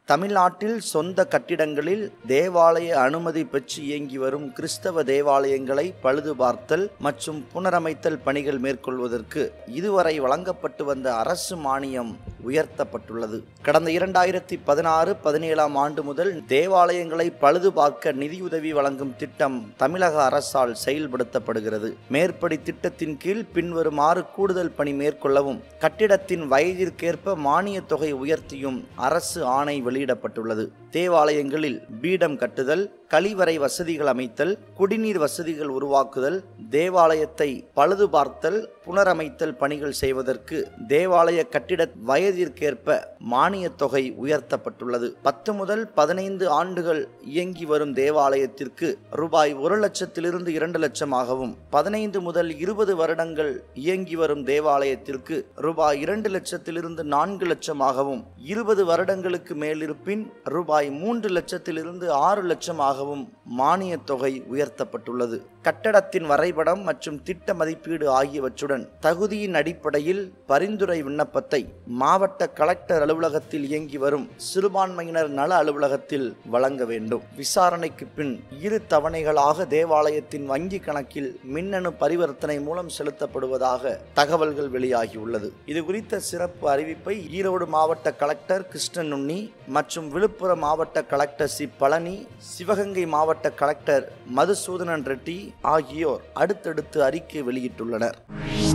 தமிழ்நாட்டில் சொந்த கட்டிடங்களில் தேவாலய அனுமதி பெற்று இயங்கி வரும் கிறிஸ்தவ தேவாலயங்களை பழுது பார்த்தல் மற்றும் புனரமைத்தல் பணிகள் மேற்கொள்வதற்கு இதுவரை வழங்கப்பட்டு வந்த அரசு மானியம் உயர்த்தப்பட்டுள்ளது கடந்த இரண்டாயிரத்தி பதினாறு பதினேழாம் ஆண்டு முதல் தேவாலயங்களை பழுது பார்க்க நிதியுதவி வழங்கும் திட்டம் தமிழக அரசால் செயல்படுத்தப்படுகிறது மேற்படி திட்டத்தின் கீழ் பின்வருமாறு கூடுதல் பணி மேற்கொள்ளவும் கட்டிடத்தின் வயதிற்கேற்ப மானிய தொகை உயர்த்தியும் அரசு ஆணை வெளியிடப்பட்டுள்ளது தேவாலயங்களில் பீடம் கட்டுதல் கழிவறை வசதிகள் அமைத்தல் குடிநீர் வசதிகள் உருவாக்குதல் தேவாலயத்தை பழுது பார்த்தல் புனரமைத்தல் பணிகள் செய்வதற்கு தேவாலய கட்டிட வயதிற்கேற்ப மானிய தொகை உயர்த்தப்பட்டுள்ளது பத்து முதல் பதினைந்து ஆண்டுகள் இயங்கி வரும் தேவாலயத்திற்கு ரூபாய் ஒரு லட்சத்திலிருந்து இரண்டு லட்சமாகவும் பதினைந்து முதல் இருபது வருடங்கள் இயங்கி வரும் தேவாலயத்திற்கு ரூபாய் இரண்டு லட்சத்திலிருந்து நான்கு லட்சமாகவும் இருபது வருடங்களுக்கு மேலிருப்பின் ரூபாய் மூன்று லட்சத்திலிருந்து ஆறு லட்சமாகவும் மானிய தொகை உயர்த்தப்பட்டுள்ளது கட்டடத்தின் வரைபடம் மற்றும் திட்ட மதிப்பீடு ஆகியவற்றுடன் தகுதியின் அடிப்படையில் பரிந்துரை விண்ணப்பத்தை மாவட்ட கலெக்டர் அலுவலகத்தில் இயங்கி வரும் சிறுபான்மையினர் நல அலுவலகத்தில் வழங்க வேண்டும் விசாரணைக்கு பின் இரு தவணைகளாக தேவாலயத்தின் வங்கி கணக்கில் மின்னணு பரிவர்த்தனை மூலம் செலுத்தப்படுவதாக தகவல்கள் வெளியாகியுள்ளது இது குறித்த சிறப்பு அறிவிப்பை ஈரோடு மாவட்ட கலெக்டர் கிருஷ்ணன் உண்ணி மற்றும் விழுப்புரம் மாவட்ட கலெக்டர் சி பழனி சிவகங்கை மாவட்ட கலெக்டர் மதுசூதனன் ரெட்டி ஆகியோர் அடுத்தடுத்து அறிக்கை வெளியிட்டுள்ளனர்